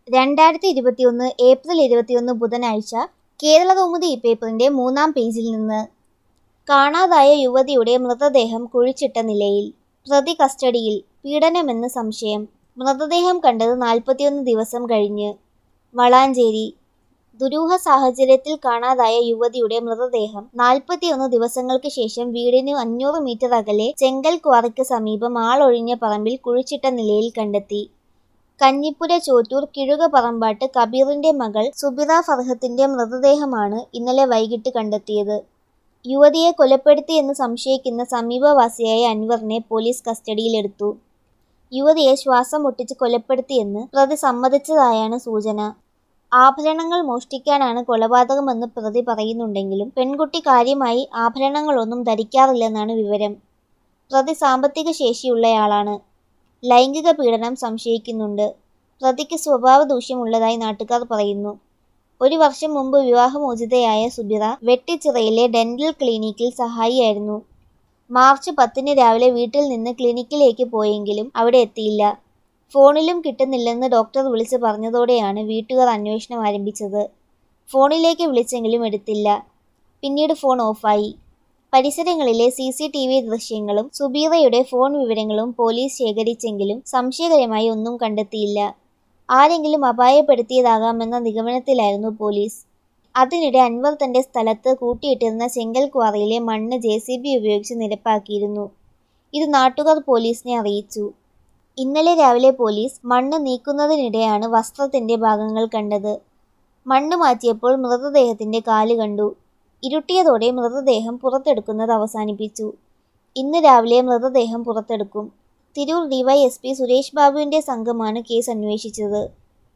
രണ്ടായിരത്തി ഇരുപത്തിയൊന്ന് ഏപ്രിൽ ഇരുപത്തിയൊന്ന് ബുധനാഴ്ച കേരളകൗമുദി ഈ പേപ്പറിന്റെ മൂന്നാം പേജിൽ നിന്ന് കാണാതായ യുവതിയുടെ മൃതദേഹം കുഴിച്ചിട്ട നിലയിൽ പ്രതി കസ്റ്റഡിയിൽ പീഡനമെന്ന് സംശയം മൃതദേഹം കണ്ടത് നാൽപ്പത്തിയൊന്ന് ദിവസം കഴിഞ്ഞ് വളാഞ്ചേരി ദുരൂഹ സാഹചര്യത്തിൽ കാണാതായ യുവതിയുടെ മൃതദേഹം നാൽപ്പത്തിയൊന്ന് ദിവസങ്ങൾക്ക് ശേഷം വീടിന് അഞ്ഞൂറ് മീറ്റർ അകലെ ചെങ്കൽ ക്വാറിക്ക് സമീപം ആളൊഴിഞ്ഞ പറമ്പിൽ കുഴിച്ചിട്ട നിലയിൽ കണ്ടെത്തി കഞ്ഞിപ്പുര ചോറ്റൂർ കിഴുക പറമ്പാട്ട് കബീറിന്റെ മകൾ സുബിറ ഫർഹത്തിന്റെ മൃതദേഹമാണ് ഇന്നലെ വൈകിട്ട് കണ്ടെത്തിയത് യുവതിയെ കൊലപ്പെടുത്തിയെന്ന് സംശയിക്കുന്ന സമീപവാസിയായ അൻവറിനെ പോലീസ് കസ്റ്റഡിയിലെടുത്തു യുവതിയെ ശ്വാസം മുട്ടിച്ച് കൊലപ്പെടുത്തിയെന്ന് പ്രതി സമ്മതിച്ചതായാണ് സൂചന ആഭരണങ്ങൾ മോഷ്ടിക്കാനാണ് കൊലപാതകമെന്ന് പ്രതി പറയുന്നുണ്ടെങ്കിലും പെൺകുട്ടി കാര്യമായി ആഭരണങ്ങളൊന്നും ധരിക്കാറില്ലെന്നാണ് വിവരം പ്രതി സാമ്പത്തിക ശേഷിയുള്ളയാളാണ് ലൈംഗിക പീഡനം സംശയിക്കുന്നുണ്ട് പ്രതിക്ക് സ്വഭാവ ദൂഷ്യമുള്ളതായി നാട്ടുകാർ പറയുന്നു ഒരു വർഷം മുമ്പ് വിവാഹമോചിതയായ സുബിറ വെട്ടിച്ചിറയിലെ ഡെന്റൽ ക്ലിനിക്കിൽ സഹായിയായിരുന്നു മാർച്ച് പത്തിന് രാവിലെ വീട്ടിൽ നിന്ന് ക്ലിനിക്കിലേക്ക് പോയെങ്കിലും അവിടെ എത്തിയില്ല ഫോണിലും കിട്ടുന്നില്ലെന്ന് ഡോക്ടർ വിളിച്ച് പറഞ്ഞതോടെയാണ് വീട്ടുകാർ അന്വേഷണം ആരംഭിച്ചത് ഫോണിലേക്ക് വിളിച്ചെങ്കിലും എടുത്തില്ല പിന്നീട് ഫോൺ ഓഫായി പരിസരങ്ങളിലെ സി സി ടി വി ദൃശ്യങ്ങളും സുബീറയുടെ ഫോൺ വിവരങ്ങളും പോലീസ് ശേഖരിച്ചെങ്കിലും സംശയകരമായി ഒന്നും കണ്ടെത്തിയില്ല ആരെങ്കിലും അപായപ്പെടുത്തിയതാകാമെന്ന നിഗമനത്തിലായിരുന്നു പോലീസ് അതിനിടെ അൻവർ തന്റെ സ്ഥലത്ത് കൂട്ടിയിട്ടിരുന്ന ചെങ്കൽ ക്വാറിയിലെ മണ്ണ് ജെ സി ബി ഉപയോഗിച്ച് നിരപ്പാക്കിയിരുന്നു ഇത് നാട്ടുകാർ പോലീസിനെ അറിയിച്ചു ഇന്നലെ രാവിലെ പോലീസ് മണ്ണ് നീക്കുന്നതിനിടെയാണ് വസ്ത്രത്തിന്റെ ഭാഗങ്ങൾ കണ്ടത് മണ്ണ് മാറ്റിയപ്പോൾ മൃതദേഹത്തിന്റെ കാല് കണ്ടു ഇരുട്ടിയതോടെ മൃതദേഹം പുറത്തെടുക്കുന്നത് അവസാനിപ്പിച്ചു ഇന്ന് രാവിലെ മൃതദേഹം പുറത്തെടുക്കും തിരൂർ ഡിവൈഎസ്പി സുരേഷ് ബാബുവിന്റെ സംഘമാണ് കേസ് അന്വേഷിച്ചത്